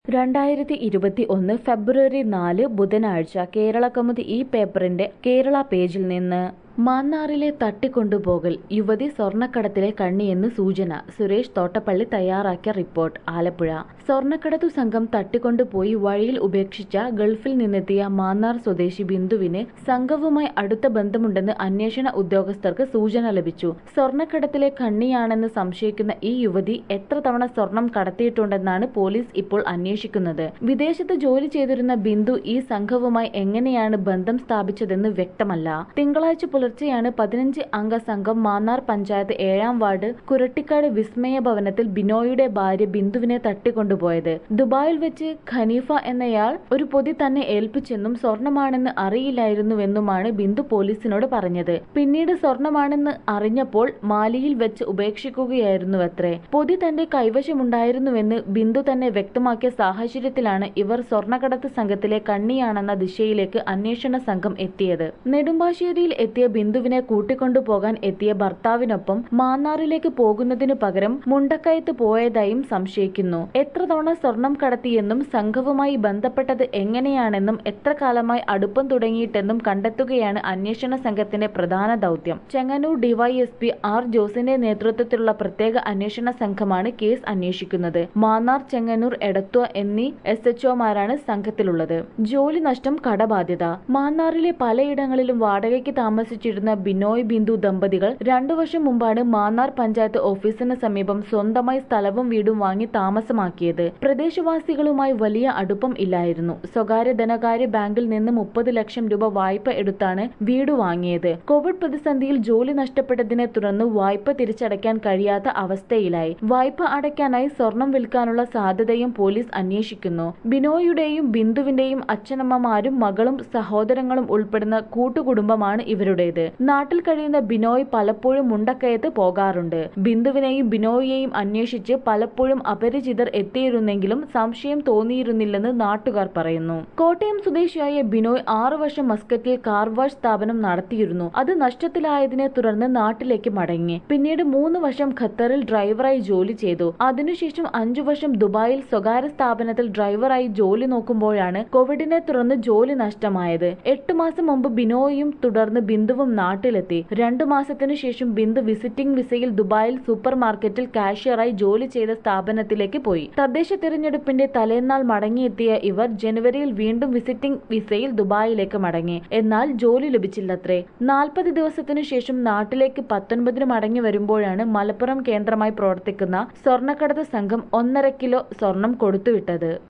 രണ്ടായിരത്തി ഇരുപത്തി ഒന്ന് ഫെബ്രുവരി നാല് ബുധനാഴ്ച കേരളകൗമുദി ഈ പേപ്പറിന്റെ കേരള പേജിൽ നിന്ന് മാന്നാറിലെ തട്ടിക്കൊണ്ടുപോകൽ യുവതി സ്വർണ്ണക്കടത്തിലെ കണ്ണിയെന്ന് സൂചന സുരേഷ് തോട്ടപ്പള്ളി തയ്യാറാക്കിയ റിപ്പോർട്ട് ആലപ്പുഴ സ്വർണ്ണക്കടത്തു സംഘം തട്ടിക്കൊണ്ടുപോയി വഴിയിൽ ഉപേക്ഷിച്ച ഗൾഫിൽ നിന്നെത്തിയ മാന്നാർ സ്വദേശി ബിന്ദുവിന് സംഘവുമായി അടുത്ത ബന്ധമുണ്ടെന്ന് അന്വേഷണ ഉദ്യോഗസ്ഥർക്ക് സൂചന ലഭിച്ചു സ്വർണ്ണക്കടത്തിലെ കണ്ണിയാണെന്ന് സംശയിക്കുന്ന ഈ യുവതി എത്ര തവണ സ്വർണം കടത്തിയിട്ടുണ്ടെന്നാണ് പോലീസ് ഇപ്പോൾ അന്വേഷിക്കുന്നത് വിദേശത്ത് ജോലി ചെയ്തിരുന്ന ബിന്ദു ഈ സംഘവുമായി എങ്ങനെയാണ് ബന്ധം സ്ഥാപിച്ചതെന്ന് വ്യക്തമല്ല തിങ്കളാഴ്ച പുലർച്ചെയാണ് പതിനഞ്ച് അംഗ സംഘം മാന്നാർ പഞ്ചായത്ത് ഏഴാം വാർഡ് കുരട്ടിക്കാട് വിസ്മയ ഭവനത്തിൽ ബിനോയുടെ ഭാര്യ ബിന്ദുവിനെ തട്ടിക്കൊണ്ടുപോയത് ദുബായിൽ വെച്ച് ഖനീഫ എന്നയാൾ ഒരു പൊതി തന്നെ ഏൽപ്പിച്ചെന്നും സ്വർണമാണെന്ന് അറിയില്ലായിരുന്നുവെന്നുമാണ് ബിന്ദു പോലീസിനോട് പറഞ്ഞത് പിന്നീട് സ്വർണമാണെന്ന് അറിഞ്ഞപ്പോൾ മാലിയിൽ വെച്ച് ഉപേക്ഷിക്കുകയായിരുന്നുവത്രേ പൊതി തന്റെ കൈവശമുണ്ടായിരുന്നുവെന്ന് ബിന്ദു തന്നെ വ്യക്തമാക്കിയ സാഹചര്യത്തിലാണ് ഇവർ സ്വർണ്ണക്കടത്ത് സംഘത്തിലെ കണ്ണിയാണെന്ന ദിശയിലേക്ക് അന്വേഷണ സംഘം എത്തിയത് നെടുമ്പാശ്ശേരിയിൽ എത്തിയ ബിന്ദുവിനെ കൂട്ടിക്കൊണ്ടുപോകാൻ എത്തിയ ഭർത്താവിനൊപ്പം മാന്നാറിലേക്ക് പോകുന്നതിനു പകരം മുണ്ടക്കയത്ത് പോയതായും സംശയിക്കുന്നു എത്ര തവണ സ്വർണം കടത്തിയെന്നും സംഘവുമായി ബന്ധപ്പെട്ടത് എങ്ങനെയാണെന്നും എത്ര കാലമായി അടുപ്പം തുടങ്ങിയിട്ടെന്നും കണ്ടെത്തുകയാണ് അന്വേഷണ സംഘത്തിന്റെ പ്രധാന ദൗത്യം ചെങ്ങന്നൂർ ഡിവൈഎസ്പി ആർ ജോസിന്റെ നേതൃത്വത്തിലുള്ള പ്രത്യേക അന്വേഷണ സംഘമാണ് കേസ് അന്വേഷിക്കുന്നത് മാന്നാർ ചെങ്ങന്നൂർ എടത്വ എന്നീ എസ് എച്ച്ഒമാരാണ് സംഘത്തിലുള്ളത് ജോലി നഷ്ടം കടബാധ്യത മാന്നാറിലെ പലയിടങ്ങളിലും വാടകയ്ക്ക് താമസിച്ചിരുന്ന ബിനോയ് ബിന്ദു ദമ്പതികൾ രണ്ടു വർഷം മുമ്പാണ് മാന്നാർ പഞ്ചായത്ത് ഓഫീസിന് സമീപം സ്വന്തമായി സ്ഥലവും വീടും വാങ്ങി താമസമാക്കിയത് പ്രദേശവാസികളുമായി വലിയ അടുപ്പം ഇല്ലായിരുന്നു സ്വകാര്യ ധനകാര്യ ബാങ്കിൽ നിന്ന് മുപ്പത് ലക്ഷം രൂപ വായ്പ എടുത്താണ് വീട് വാങ്ങിയത് കോവിഡ് പ്രതിസന്ധിയിൽ ജോലി നഷ്ടപ്പെട്ടതിനെ തുടർന്ന് വായ്പ തിരിച്ചടയ്ക്കാൻ കഴിയാത്ത അവസ്ഥയിലായി വായ്പ അടയ്ക്കാനായി സ്വർണം വിൽക്കാനുള്ള സാധ്യതയും പോലീസ് അന്വേഷിക്കുന്നു ബിനോയുടെയും ബിന്ദുവിന്റെയും അച്ഛനമ്മമാരും മകളും സഹോദരങ്ങളും ഉൾപ്പെടുന്ന കൂട്ടുകുടുംബമാണ് ഇവരുടേത് നാട്ടിൽ കഴിയുന്ന ബിനോയ് പലപ്പോഴും മുണ്ടക്കയത്ത് പോകാറുണ്ട് ബിന്ദുവിനെയും ബിനോയിയെയും അന്വേഷിച്ച് പലപ്പോഴും അപരിചിതർ എത്തിയിരുന്നെങ്കിലും സംശയം തോന്നിയിരുന്നില്ലെന്ന് നാട്ടുകാർ പറയുന്നു കോട്ടയം സ്വദേശിയായ ബിനോയ് ആറു വർഷം മസ്കറ്റിൽ കാർ വാഷ് സ്ഥാപനം നടത്തിയിരുന്നു അത് നഷ്ടത്തിലായതിനെ തുടർന്ന് നാട്ടിലേക്ക് മടങ്ങി പിന്നീട് മൂന്ന് വർഷം ഖത്തറിൽ ഡ്രൈവറായി ജോലി ചെയ്തു അതിനുശേഷം അഞ്ചു വർഷം ദുബായിൽ സ്വകാര്യ സ്ഥാപനത്തിൽ ഡ്രൈവറായി ജോലി നോക്കുമ്പോഴാണ് കോവിഡിനെ തുടർന്ന് ജോലി നഷ്ടമായത് എട്ട് മാസം മുമ്പ് ബിനോയും തുടർന്ന് ബിന്ദുവും നാട്ടിലെത്തി രണ്ടു മാസത്തിനു ശേഷം ബിന്ദു വിസിറ്റിംഗ് വിസയിൽ ദുബായിൽ സൂപ്പർ മാർക്കറ്റിൽ കാഷ്യറായി ജോലി ചെയ്ത സ്ഥാപനത്തിലേക്ക് പോയി തദ്ദേശ തിരഞ്ഞെടുപ്പിന്റെ തലേന്നാൾ മടങ്ങിയെത്തിയ ഇവർ ജനുവരിയിൽ വീണ്ടും വിസിറ്റിംഗ് വിസയിൽ ദുബായിലേക്ക് മടങ്ങി എന്നാൽ ജോലി ലഭിച്ചില്ലത്രേ നാൽപ്പത് ദിവസത്തിനു ശേഷം നാട്ടിലേക്ക് പത്തൊൻപതിന് മടങ്ങി വരുമ്പോഴാണ് മലപ്പുറം കേന്ദ്രമായി പ്രവർത്തിക്കുന്ന സ്വർണ്ണക്കടത്ത് സംഘം ഒന്നര കിലോ സ്വർണം കൊടുത്തുവിട്ടത്